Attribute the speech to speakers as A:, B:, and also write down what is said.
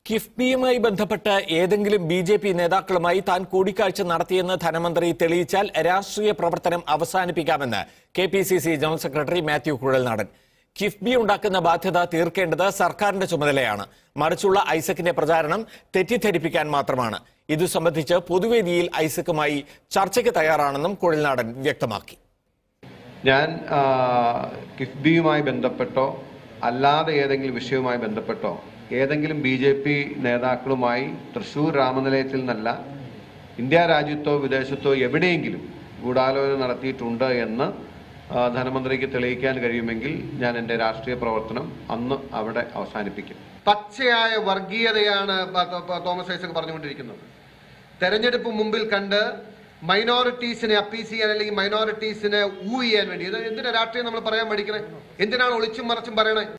A: കിഫ്ബിയുമായി ബന്ധപ്പെട്ട് ഏതെങ്കിലും B J P നേതാക്കളുമായി താൻ കൂടിക്കാഴ്ച നടത്തിയെന്ന് ധനമന്ത്രി തെളിയിച്ചാൽ രാഷ്ട്രീയ പ്രവർത്തനം അവസാനിപ്പിക്കാമെന്ന് K P C C general secretary Mathew Kuzhalnadan KIIFB ഉണ്ടാക്കുന്ന ബാധ്യത തീർക്കേണ്ടത് സർക്കാരിന്റെ ചുമതലയാണ് മറിച്ചുള്ള ഐസക്കിന്റെ പ്രചാരണം തെറ്റിദ്ധരിപ്പിക്കാൻ മാത്രമാണ് ഇതു സംബന്ധിച്ച് പൊതുവേദിയിൽ ഐസക്കുമായി ചർച്ചയ്ക്ക് തയ്യാറാണെന്നും കുഴൽനാടൻ വ്യക്തമാക്കി
B: ഞാൻ ആ, കിഫ്ബിയുമായി ബന്ധപ്പെട്ടോ അല്ലാതെ ഏതെങ്കിലും വിഷയവുമായി ബന്ധപ്പെട്ടോ ഏതെങ്കിലും ബി ജെ പി നേതാക്കളുമായി തൃശൂർ രാമനിലയത്തിൽ നിന്നല്ല ഇന്ത്യ രാജ്യത്തോ വിദേശത്തോ എവിടെയെങ്കിലും ഗൂഢാലോചന നടത്തിയിട്ടുണ്ട് എന്ന് ആ, ധനമന്ത്രിക്ക് തെളിയിക്കാൻ കഴിയുമെങ്കിൽ ഞാൻ എൻ്റെ രാഷ്ട്രീയ പ്രവർത്തനം അന്ന് അവിടെ അവസാനിപ്പിക്കും
C: പച്ചയായ വർഗീയതയാണ് ബ- ബ- തോമസ് ഐസക് പറഞ്ഞുകൊണ്ടിരിക്കുന്നത് തെരഞ്ഞെടുപ്പ് മുമ്പിൽ കണ്ട് മൈനോറിറ്റീസിനെ അപ്പീസ് ചെയ്യാൻ അല്ലെങ്കിൽ മൈനോറിറ്റീസിനെ ഊ ചെയ്യാൻ വേണ്ടി ഇത് എന്തിനാ രാഷ്ട്രീയം നമ്മൾ പറയാൻ പഠിക്കണേ എന്തിനാണ് ഒളിച്ചും മറച്ചും പറയണേ